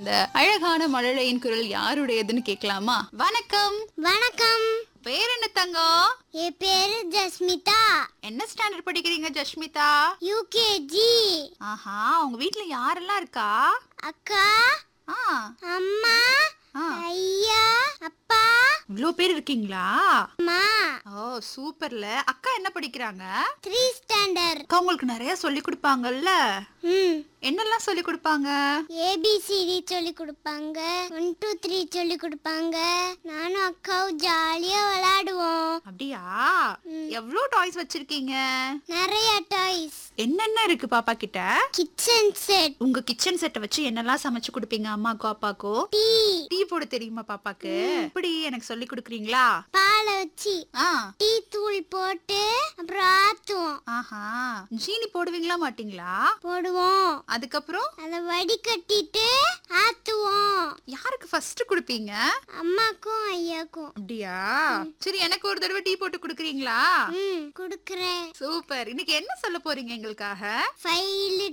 இந்த அழகான மழலையின் குரல் யாருடையதுன்னு கேட்கலாமா வணக்கம் வணக்கம் பேர் என்ன தங்கம் என் பேரு ஜஸ்மிதா என்ன ஸ்டாண்டர்ட் படிக்கிறீங்க ஜஷ்மிதா யூகேஜி ஆஹா உங்க வீட்ல யாரெல்லாம் இருக்கா அக்கா ஆ அம்மா ஆ. ஐயா அப்பா இவ்ளோ பேர் இருக்கீங்களா அம்மா ஓ சூப்பர்ல அக்கா என்ன படிக்கிறாங்க த்ரீ ஸ்டாண்டர்ட் அக்கா உங்களுக்கு நிறைய சொல்லி கொடுப்பாங்கல்ல ம் என்னெல்லாம் சொல்லி கொடுப்பாங்க ஏபிசிடி சொல்லி கொடுப்பாங்க ஒன் டூ த்ரீ சொல்லி கொடுப்பாங்க நானும் அக்காவும் ஜாலியா விளையாடுவோம் அப்படியா எவ்ளோ டாய்ஸ் வச்சிருக்கீங்க நிறைய டாய்ஸ் என்னென்ன இருக்கு பாப்பா கிட்ட கிச்சன் செட் உங்க கிச்சன் செட்டை வச்சு என்னெல்லாம் சமைச்சு கொடுப்பீங்க அம்மாக்கோ அப்பாக்கோ டீ டீ போட தெரியுமா பாப்பாக்கு இப்படி எனக்கு சொல்லி கொடுக்குறீங்களா பாலை வச்சு ஆ டீ தூள் போட்டு அப்புறம் ஆத்துவோம் ஆஹா ஜீனி போடுவீங்களா மாட்டீங்களா போடுவோம் அதுக்கப்புறம் அதை வடிகட்டிட்டு ஆத்துவோம் யாருக்கு ஃபர்ஸ்ட் கொடுப்பீங்க அம்மாக்கும் ஐயாக்கும் அப்படியா சரி எனக்கு ஒரு தடவை டீ போட்டு கொடுக்குறீங்களா ம் கொடுக்குறேன் சூப்பர் இன்னைக்கு என்ன சொல்ல போறீங்க எங்களுக்காக ஃபைவ்